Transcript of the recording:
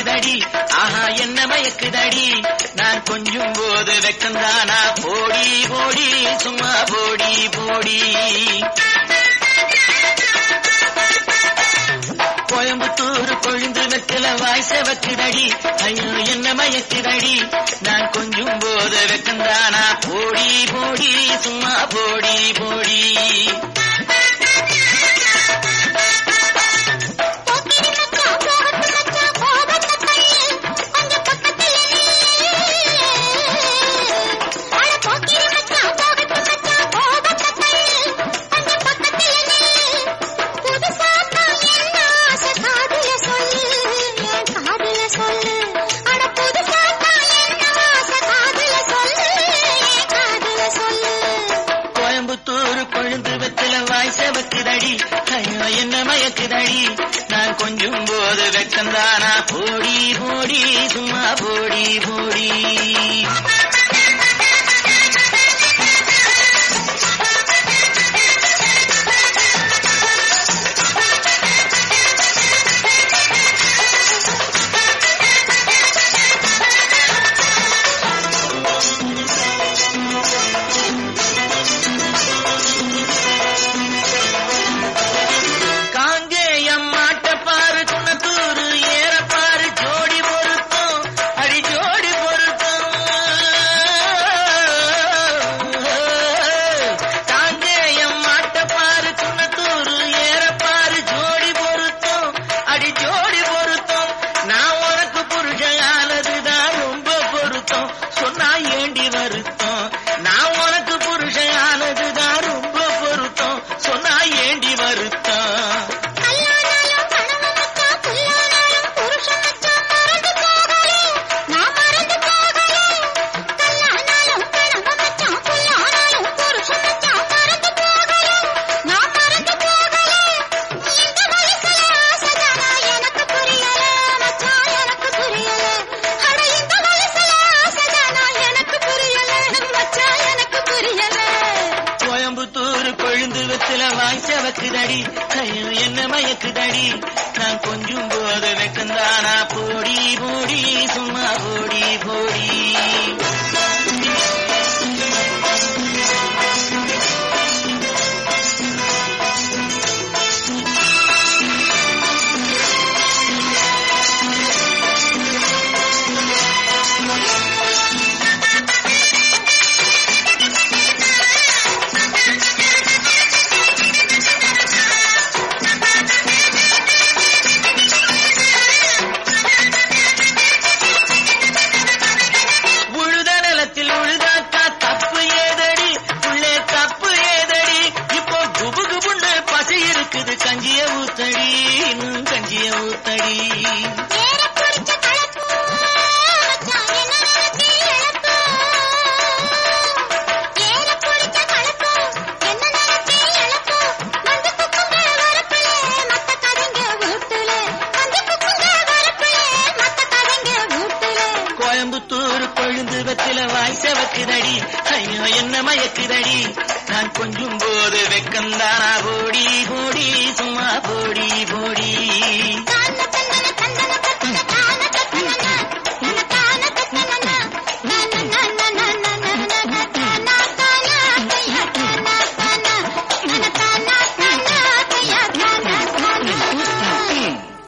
வைக்குதடி ஆஹா என்ன மயக்குதடி நான் கொஞ்சம் போது வெக்கந்தானா போடி போடி சும்மா போடி போடி கோயம்புத்தூர் கொழுந்து வெத்தில வாய்ஸ வைக்குதடி ஐயோ என்ன மயக்குதடி நான் கொஞ்சம் போது வெக்கந்தானா போடி போடி சும்மா போடி போடி போக்கிரி மச்சான் போகட்டு மச்சான் போகட்டு தள்ளு கொஞ்சம் பக்கத்துல அட போக்கிரி மச்சான் போகட்டு மச்சான் போகட்டு தள்ளு கொஞ்சம் பக்கத்துல புதுசா நான் என்ன ஆசை காதுல சொல்லு என் காதுல சொல்லு அட புதுசா நான் என்ன ஆசை காதுல சொல்லு என் காதுல சொல்லு கோயம்புத்தூர் கொழுந்து வெத்தில வாய்ஸ வைக்குதடி ஐயோ என்ன மயக்குதடி நான் கொஞ்சம் போது வெக்கந்தானா போடி போடி சும்மா போடி போடி காங்கேயம் மாட்ட பாரு குணத்தூரு ஏற பாரு ஜோடி பொருத்தம் அடி ஜோடி பொருத்தம் காங்கேயம் மாட்ட பாரு குணத்தூரு ஏற பாரு ஜோடி பொருத்தம் அடி ஜோடி பொருத்தம் நான் உனக்கு புருஷனானதுதான் ரொம்ப பொருத்தம் சொன்னா ஏண்டி வருத்தம் நான் உனக்கு புருஷனானதுதான் ரொம்ப பொருத்தம் சொன்னா ஏண்டி வருத்தம் கல்யாணாலும் கணவன் மச்சான் புல்லானாலும் புருஷன் மச்சான் மறந்து போகலே நான் மறந்து போகலே கல்யாணாலும் கணவன் மச்சான் புல்லானாலும் புருஷன் மச்சான் மறந்து போகலே நான் மறந்து போகலே இந்த வயசுல ஆசைதானா எனக்கு புரியல மச்சான் எனக்கு புரியல அட இந்த வயசுல ஆசைதானா எனக்கு புரியல மச்சான் எனக்கு புரியல கோயம்புத்தூர் கொழுந்து வெத்தில வாய்ச்ச வைக்குதடி ஐயோ என்ன மயக்குதடி நான் கொஞ்சம் போது வெக்கந்தானா போடி போடி சும்மா போடி போடி உழுத நிலத்தில் உழுதாக்கா தப்பு ஏதடி உள்ளே தப்பு ஏதடி இப்போ குபு குபுன்னு பசி இருக்குது கஞ்சிய ஊத்தடி இன்னும் கஞ்சிய ஊத்தடி ஏற புடிச்ச கலப்பு மச்சான் என்ன நினைச்சி இழப்பு ஏற புடிச்ச கலப்பு என்ன நினைச்சி இழப்பு வந்து குக்குங்க வரப்பிலே மத்த கதைங்க வீட்டுல வந்து குக்குங்க வரப்பிலே மத்த கதைங்க வீட்டுல கோயம்புத்தூர் கொழுந்து வெத்தில வாய்ச்ச வைக்குதடி ஐயோ என்ன மயக்குதடி நான் கொஞ்சம் போது வெக்கந்தானா போடி